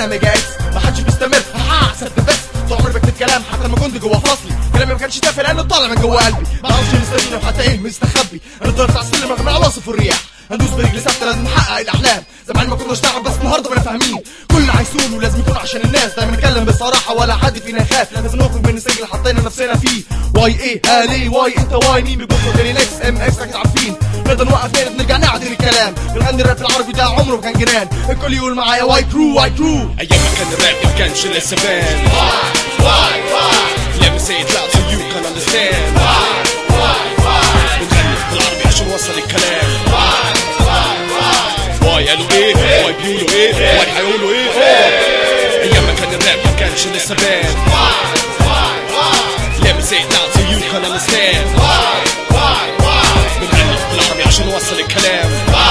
انا ميجا اكس ما حدش بيستمر ها سد بس طول عمري بكتب كلام حتى لما كنت جوه فصلي كلامي ما كانش تافه لانه طالع من جوه قلبي ما اعرفش مستنيني وحتى ايه مستخبي انا ضربت على السلم رغم العواصف والرياح هندوس برجلي ثابته لازم نحقق الاحلام زمان ما كناش نعرف بس النهارده بقينا فاهمين كلنا عايزين ولازم يكون عشان الناس دايما نتكلم بصراحه ولا حد فينا يخاف لازم نخرج من السجن اللي حطينا نفسنا فيه واي ايه ها ليه واي انت واي مين بيبص غير اكس ام اكس اكيد عارفين نقدر نوقف نقدر نرجع نعدل الكلام بنغني الراب العربي ده عمره ما كان جنان الكل يقول معايا واي كرو واي كرو ايام ما كان الراب ما كانش لسه بان Let me say it loud so you can understand بنغني بالعربي عشان نوصل الكلام واي قالوا ايه واي بيقولوا ايه واي هيقولوا ايه ايام ما كان الراب ما كانش لسه بان Let me say it loud so you can understand بنغني بالعربي عشان نوصل الكلام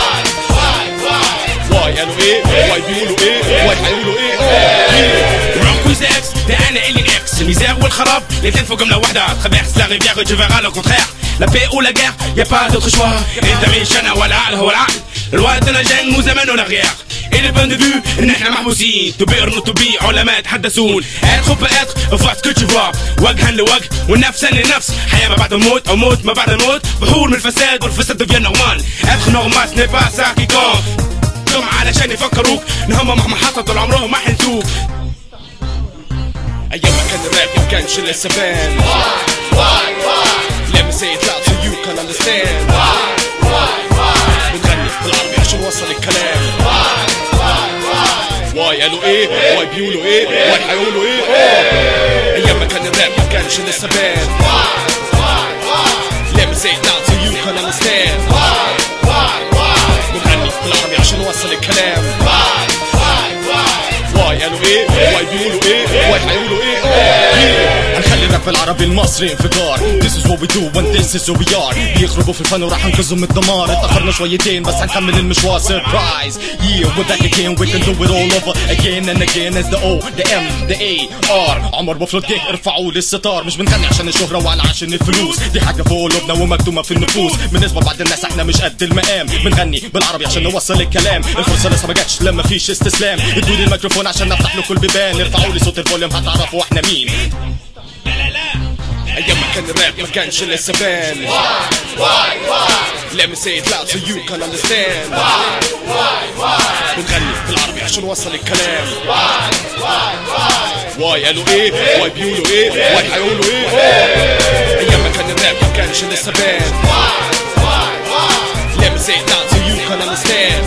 واي قالوا ايه واي بيقولوا ايه واي هيقولوا ايه Roncouz X, t'es un alien X Misère ou le kharab, les tiennes font comme la wahda Traverse la rivière et tu verras le contraire La paix ou la guerre, y a pas d'autre choix انت من شنا والعقل هو العقل الوقت الجن nous amène en arrière Et le point de vue, ان احنا محبوسين To be or not to be, علماء يتحدثون Être ou pas être, vois ce que tu vois وجها لوجه والنفس لنفس حياة ما بعد الموت او موت ما بعد الموت بحور من الفساد والفساد devient normal Être normal ce n'est pas ça qui compte هم علشان يفكروك ان هم مهما حصل طول عمرهم ما حنسوك ايام ما كان الراب ما كانش لسه بان Let me say it loud so you can understand بنغني بالعربي عشان نوصل الكلام واي قالوا ايه واي بيقولوا ايه واي هيقولوا ايه ايام ما كان الراب ما كانش لسه بان Let me say it loud so you can understand بنغني بالعربي عشان نوصل الكلام واي قالوا ايه واي بيقولوا ايه واي هيقولوا ايه هنخلي الراب العربي المصري انفجار This is what we do when this is who we are بيخرجوا في الفن وراح ننقذهم من الدمار اتأخرنا شويتين بس هنكمل المشوار سربرايز Yeah we're back again we can do it all over again and again as the O the M the A R عمر بفلوت جه ارفعوا للستار مش بنغني عشان الشهرة ولا عشان الفلوس دي حاجة فوق قلوبنا ومكتومة في النفوس بالنسبة لبعض الناس احنا مش قد المقام بنغني بالعربي عشان نوصل الكلام الفرصة لسه ما جاتش لما فيش استسلام ادوني الميكروفون عشان نفتح لكم البيبان ارفعوا لي صوت الفوليوم هتعرفوا احنا مين ايام ما كان الراب ما كانش لسه بان Let me say it loud so you can understand بنغني بالعربي عشان نوصل الكلام واي قالوا ايه واي بيقولوا ايه واي هيقولوا ايه ايام ما كان الراب ما كانش لسه بان Let me say it loud so you can understand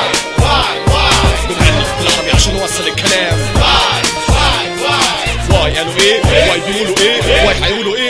بنغني بالعربي عشان نوصل الكلام واي قالوا ايه واي بيقولوا ايه واي هيقولوا ايه